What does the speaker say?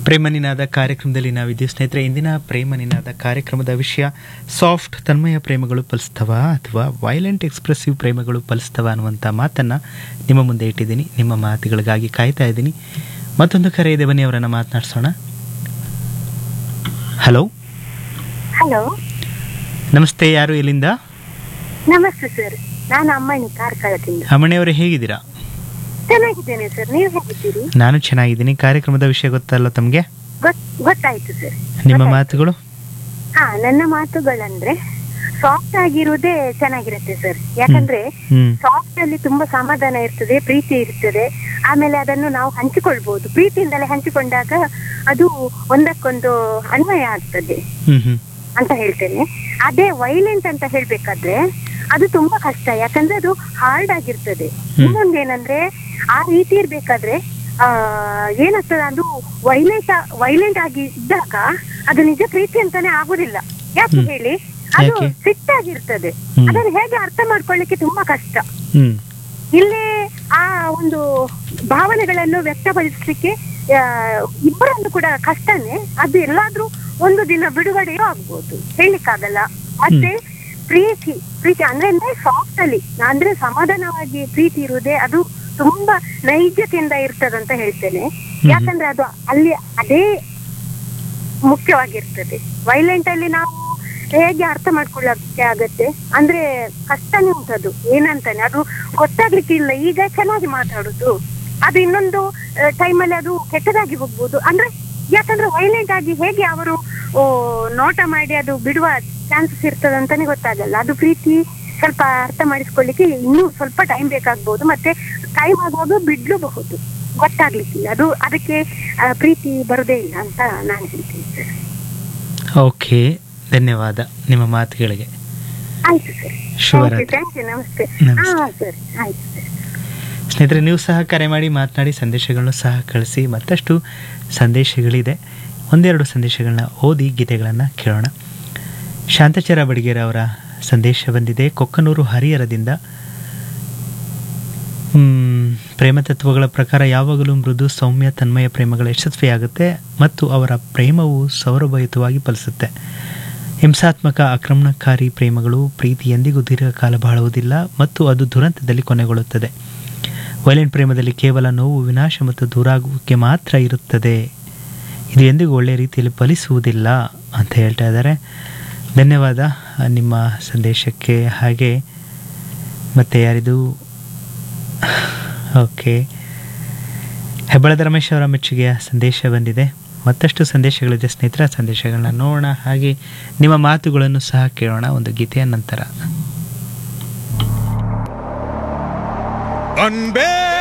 ಪ್ರೇಮನಿನಾದ ಕಾರ್ಯಕ್ರಮದಲ್ಲಿ ನಾವಿದ್ದೀವಿ ಸ್ನೇಹಿತರೆ ಇಂದಿನ ಪ್ರೇಮನಿನಾದ ಕಾರ್ಯಕ್ರಮದ ವಿಷಯ ಸಾಫ್ಟ್ ತನ್ಮಯ ಪ್ರೇಮಗಳು ಫಲಿಸ್ತವ ಅಥವಾ ವೈಲೆಂಟ್ ಎಕ್ಸ್ಪ್ರೆಸಿವ್ ಪ್ರೇಮಗಳು ಫಲಿಸ್ತವ ಅನ್ನುವಂಥ ಮಾತನ್ನು ನಿಮ್ಮ ಮುಂದೆ ಇಟ್ಟಿದ್ದೀನಿ ನಿಮ್ಮ ಮಾತುಗಳಿಗಾಗಿ ಕಾಯ್ತಾ ಇದ್ದೀನಿ ಮತ್ತೊಂದು ಕರೆ ಇದೆ ಬನ್ನಿ ಅವರನ್ನು ಮಾತನಾಡಿಸೋಣ ಹಲೋ ಹಲೋ ನಮಸ್ತೆ ಯಾರು ಎಲ್ಲಿಂದ ನಮಸ್ತೆ ಸರ್ ನಾನು ಅಮ್ಮಣಿ ಕಾರ್ಕಳದಿಂದ ಅಮ್ಮಣಿಯವರೇ ಹೇಗಿದ್ದೀರಾ ಚೆನ್ನಾಗಿದ್ದೇನೆ ಸರ್ ನೀವು ಹೇಗಿದ್ದೀರಿ ನಾನು ಚೆನ್ನಾಗಿದ್ದೀನಿ ಕಾರ್ಯಕ್ರಮದ ವಿಷಯ ಗೊತ್ತಲ್ಲ ತಮಗೆ ಗೊತ್ ಗೊತ್ತಾಯ್ತು ಸರ್ ನಿಮ್ಮ ಮಾತುಗಳು ಹಾ ನನ್ನ ಮಾತುಗಳಂದ್ರೆ ಸಾಫ್ಟ್ ಆಗಿರುವುದೇ ಚೆನ್ನಾಗಿರುತ್ತೆ ಸರ್ ಯಾಕಂದ್ರೆ ಹ್ಮ್ ಸಾಫ್ಟ್ ಅಲ್ಲಿ ತುಂಬಾ ಸಮಾಧಾನ ಇರ್ತದೆ ಪ್ರೀತಿ ಇರ್ತದೆ ಆಮೇಲೆ ಅದನ್ನು ನಾವು ಹಂಚಿಕೊಳ್ಬಹುದು ಪ್ರೀತಿಯಿಂದಲೇ ಹಂಚಿಕೊಂಡಾಗ ಅದು ಒಂದಕ್ಕೊಂದು ಅನ್ವಯ ಆಗ್ತದೆ ಹ್ಮ್ ಹ್ಮ್ ಅಂತ ಹೇಳ್ತೇನೆ ಅದೇ ವೈಲೆಂಟ್ ಅಂತ ಹೇಳ್ಬೇಕಾದ್ರೆ ಅದು ತುಂಬಾ ಕಷ್ಟ ಯಾಕಂದ್ರೆ ಅದು ಹಾರ್ಡ್ ಆಗಿರ್ತದೆ ಇನ್ನೊಂದೇನಂದ್ರೆ ಆ ರೀತಿ ಇರ್ಬೇಕಾದ್ರೆ ಆ ಏನಾಗ್ತದೆ ಅದು ವೈಲೆಂಟ್ ವೈಲೆಂಟ್ ಆಗಿ ಇದ್ದಾಗ ಅದು ನಿಜ ಪ್ರೀತಿ ಅಂತಾನೆ ಆಗುದಿಲ್ಲ ಯಾಕೆ ಹ್ಮ್. ಹೇಳಿ ಅದು ಯಾಕೆ? ಸಿಟ್ಟಾಗಿರ್ತದೆ ಹ್ಮ್. ಅದನ್ನು ಹೇಗೆ ಅರ್ಥ ಮಾಡ್ಕೊಳ್ಳಿಕ್ಕೆ ತುಂಬಾ ಕಷ್ಟ ಹ್ಮ್ ಇಲ್ಲಿ ಆ ಒಂದು ಭಾವನೆಗಳನ್ನು ವ್ಯಕ್ತಪಡಿಸ್ಲಿಕ್ಕೆ ಆ, ಇಬ್ಬರನ್ನು ಕೂಡ ಕಷ್ಟನೇ ಅದು ಎಲ್ಲಾದ್ರೂ ಒಂದು ದಿನ ಬಿಡುಗಡೆಯೂ ಆಗ್ಬೋದು ಹೇಳಿಕ್ಕಾಗಲ್ಲ ಮತ್ತೆ ಪ್ರೀತಿ ಪ್ರೀತಿ ಅಂದ್ರೆ ಅಂದ್ರೆ ಸಾಫ್ಟ್ ಅಲ್ಲಿ ಅಂದ್ರೆ ಸಮಾಧಾನವಾಗಿ ಪ್ರೀತಿ ಇರುವುದೇ ಅದು ತುಂಬಾ ನೈಜತೆಯಿಂದ ಇರ್ತದಂತ ಹೇಳ್ತೇನೆ ಯಾಕಂದ್ರೆ ಅದು ಅಲ್ಲಿ ಅದೇ ಮುಖ್ಯವಾಗಿರ್ತದೆ ವೈಲೆಂಟ್ ಅಲ್ಲಿ ನಾವು ಹೇಗೆ ಅರ್ಥ ಮಾಡ್ಕೊಳ್ಳಕ್ಕೆ ಆಗತ್ತೆ ಅಂದ್ರೆ ಕಷ್ಟನೇ ಉಂಟದು ಏನಂತಾನೆ ಅದು ಗೊತ್ತಾಗ್ಲಿಕ್ಕಿಲ್ಲ ಈಗ ಚೆನ್ನಾಗಿ ಮಾತಾಡುದು ಅದು ಇನ್ನೊಂದು ಟೈಮಲ್ಲಿ ಅದು ಕೆಟ್ಟದಾಗಿ ಹೋಗ್ಬೋದು ಅಂದ್ರೆ ಯಾಕಂದ್ರೆ ವೈಲೆಂಟ್ ಆಗಿ ಹೇಗೆ ಅವರು ಓ, ನೋಟ ಮಾಡಿ ಅದು ಬಿಡುವ ಚಾನ್ಸಸ್ ಇರ್ತದೆ ಅಂತಾನೆ ಗೊತ್ತಾಗಲ್ಲ ಅದು ಪ್ರೀತಿ ಸ್ವಲ್ಪ ಅರ್ಥ ಮಾಡಿಸ್ಕೊಳ್ಳಿಕ್ಕೆ ಇನ್ನೂ ಸ್ವಲ್ಪ ಟೈಮ್ ಬೇಕಾಗ್ಬೋದು ಮತ್ತೆ ಟೈಮ್ ಆಗುವಾಗ ಬಿಡ್ಲೂಬಹುದು ಗೊತ್ತಾಗ್ಲಿಕ್ಕಿಲ್ಲ ಅದು ಅದಕ್ಕೆ ಆ, ಪ್ರೀತಿ ಬರುದೇ ಇಲ್ಲ ಅಂತ ನಾನು ಹೇಳ್ತೀನಿ ಸರ್ ಓಕೆ ಧನ್ಯವಾದ ನಿಮ್ಮ ಮಾತುಗಳಿಗೆ ಆಯ್ತು ಸರ್ ಶುಭರಾತ್ರಿ ಥ್ಯಾಂಕ್ ಯು ನಮಸ್ತೆ ನಮಸ್ತೆ. ಹಾ ಸರ್ ಆಯ್ತು ಸರ್ ಸ್ನೇಹಿತರೆ ನೀವು ಸಹ ಕರೆ ಮಾಡಿ ಮಾತನಾಡಿ ಸಂದೇಶಗಳನ್ನು ಸಹ ಕಳಿಸಿ ಮತ್ತಷ್ಟು ಸಂದೇಶಗಳಿದೆ ಒಂದೆರಡು ಸಂದೇಶಗಳನ್ನ ಓದಿ ಗೀತೆಗಳನ್ನು ಕೇಳೋಣ ಶಾಂತಚರ ಬಡಿಗೇರ ಅವರ ಸಂದೇಶ ಬಂದಿದೆ ಕೊಕ್ಕನೂರು ಹರಿಹರದಿಂದ ಮ್, ಪ್ರೇಮ ತತ್ವಗಳ ಪ್ರಕಾರ ಯಾವಾಗಲೂ ಮೃದು ಸೌಮ್ಯ ತನ್ಮಯ ಪ್ರೇಮಗಳು ಯಶಸ್ವಿಯಾಗುತ್ತೆ ಮತ್ತು ಅವರ ಪ್ರೇಮವು ಸೌರಭಯುತವಾಗಿ ಫಲಿಸುತ್ತೆ ಹಿಂಸಾತ್ಮಕ ಆಕ್ರಮಣಕಾರಿ ಪ್ರೇಮಗಳು ಪ್ರೀತಿ ಎಂದಿಗೂ ದೀರ್ಘಕಾಲ ಬಾಳುವುದಿಲ್ಲ ಮತ್ತು ಅದು ದುರಂತದಲ್ಲಿ ಕೊನೆಗೊಳ್ಳುತ್ತದೆ ವೈಲೆಂಟ್ ಪ್ರೇಮದಲ್ಲಿ ಕೇವಲ ನೋವು ವಿನಾಶ ಮತ್ತು ದೂರಾಗುವಿಕೆ ಮಾತ್ರ ಇರುತ್ತದೆ ಇದು ಎಂದಿಗೂ ಒಳ್ಳೆಯ ರೀತಿಯಲ್ಲಿ ಫಲಿಸುವುದಿಲ್ಲ ಅಂತ ಹೇಳ್ತಾ ಇದ್ದಾರೆ ಧನ್ಯವಾದ ನಿಮ್ಮ ಸಂದೇಶಕ್ಕೆ ಹಾಗೆ ಮತ್ತು ಯಾರಿದು ಓಕೆ ಹೆಬ್ಬಳದ ರಮೇಶ್ ಅವರ ಮೆಚ್ಚುಗೆಯ ಸಂದೇಶ ಬಂದಿದೆ ಮತ್ತಷ್ಟು ಸಂದೇಶಗಳಿದೆ ಸ್ನೇಹಿತರ ಸಂದೇಶಗಳನ್ನ ನೋಡೋಣ ಹಾಗೆ ನಿಮ್ಮ ಮಾತುಗಳನ್ನು ಸಹ ಕೇಳೋಣ ಒಂದು ಗೀತೆಯ ನಂತರ ಅನ್ಬೇ